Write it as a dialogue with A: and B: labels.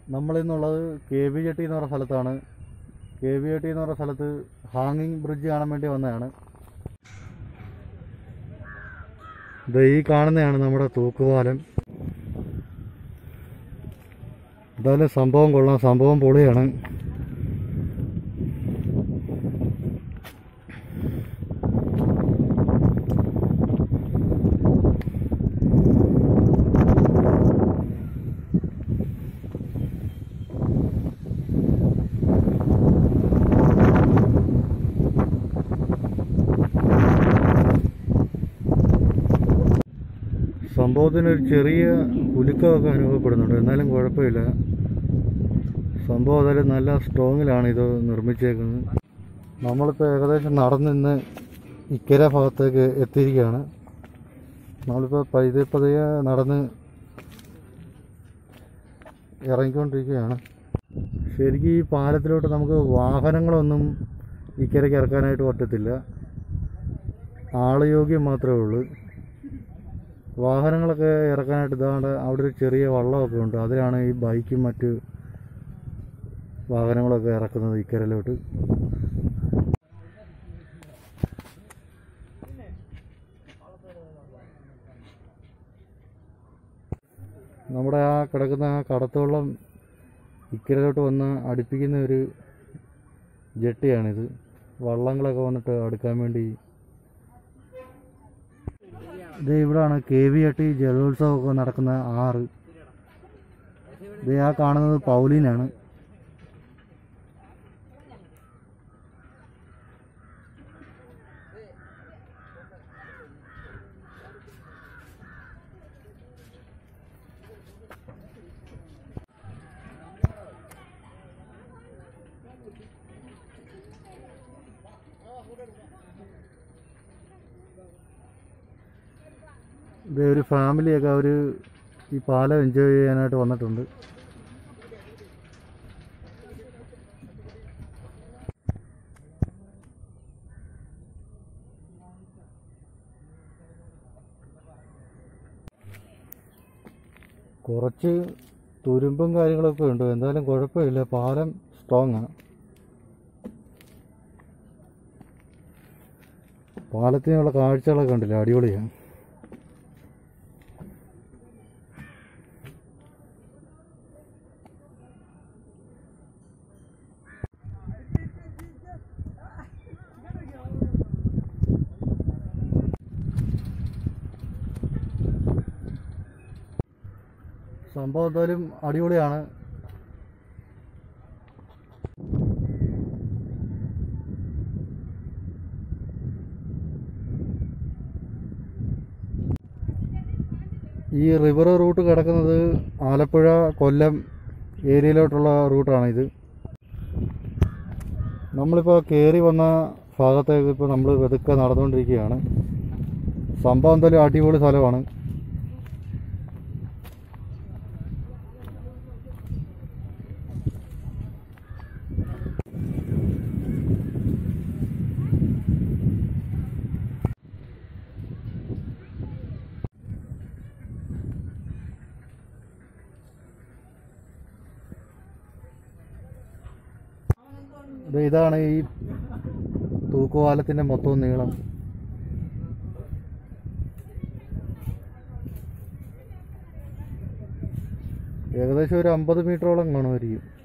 A: നമ്മളിന്നുള്ളത് K V jetty എന്ന് പറഞ്ഞ സ്ഥലത്താണ് കെ വി ജെട്ടി എന്ന് പറഞ്ഞ സ്ഥലത്ത് ഹാങ്ങിങ് ബ്രിഡ്ജ് കാണാൻ വേണ്ടി വന്നതാണ് ഇത് ഈ കാണുന്നതാണ് നമ്മുടെ തൂക്കുപാലം എന്തായാലും സംഭവം കൊള്ളാം സംഭവം പൊളിയാണ് സംഭവത്തിന് ഒരു ചെറിയ കുലുക്കമൊക്കെ അനുഭവപ്പെടുന്നുണ്ട് എന്നാലും കുഴപ്പമില്ല സംഭവം അതായത് നല്ല സ്ട്രോങ്ങിലാണ് ഇത് നിർമ്മിച്ചേക്കുന്നത് നമ്മളിപ്പോൾ ഏകദേശം നടന്നിന്ന് ഇക്കര ഭാഗത്തേക്ക് എത്തിയിരിക്കുകയാണ് നമ്മളിപ്പോൾ പതിയെ പതിയെ നടന്ന് ഇറങ്ങിക്കൊണ്ടിരിക്കുകയാണ് ശരിക്കും ഈ പാലത്തിലോട്ട് നമുക്ക് വാഹനങ്ങളൊന്നും ഇക്കരയ്ക്ക് ഇറക്കാനായിട്ട് പറ്റത്തില്ല ആളയോഗ്യം മാത്രമേ ഉള്ളൂ വാഹനങ്ങളൊക്കെ ഇറക്കാനായിട്ട് ഇതാണ്ട് അവിടെ ഒരു ചെറിയ വള്ളമൊക്കെ ഉണ്ട് അതിലാണ് ഈ ബൈക്കും മറ്റ് വാഹനങ്ങളൊക്കെ ഇറക്കുന്നത് ഇക്കരയിലോട്ട് നമ്മുടെ ആ കിടക്കുന്ന ആ കടത്തോളം ഇക്കരയിലോട്ട് വന്ന് അടുപ്പിക്കുന്ന ഒരു ജെട്ടിയാണിത് വള്ളങ്ങളൊക്കെ വന്നിട്ട് അടുക്കാൻ വേണ്ടി ഇത് ഇവിടാണ് കെ വി എട്ടി ജലോത്സവമൊക്കെ നടക്കുന്ന ആറ് ഇത് ആ കാണുന്നത് പൗലീനാണ് ഇത് ഒരു ഫാമിലിയൊക്കെ അവർ ഈ പാലം എൻജോയ് ചെയ്യാനായിട്ട് വന്നിട്ടുണ്ട് കുറച്ച് തുരുമ്പും കാര്യങ്ങളൊക്കെ ഉണ്ട് എന്തായാലും കുഴപ്പമില്ല പാലം സ്ട്രോങ് ആണ് പാലത്തിനുള്ള കാഴ്ചകളൊക്കെ ഉണ്ടല്ലോ അടിപൊളിയാണ് സംഭവം എന്തായാലും അടിപൊളിയാണ് ഈ റിവർ റൂട്ട് കിടക്കുന്നത് ആലപ്പുഴ കൊല്ലം ഏരിയയിലോട്ടുള്ള റൂട്ടാണ് ഇത് നമ്മളിപ്പോൾ കയറി വന്ന ഭാഗത്തേക്ക് ഇപ്പോൾ നമ്മൾ വെതുക്കെ നടന്നുകൊണ്ടിരിക്കുകയാണ് സംഭവം എന്തായാലും അടിപൊളി സ്ഥലമാണ് ഇത് ഇതാണ് ഈ തൂക്കുപാലത്തിൻ്റെ മൊത്തം നീളം ഏകദേശം ഒരു അമ്പത് മീറ്ററോളം കാണുമായിരിക്കും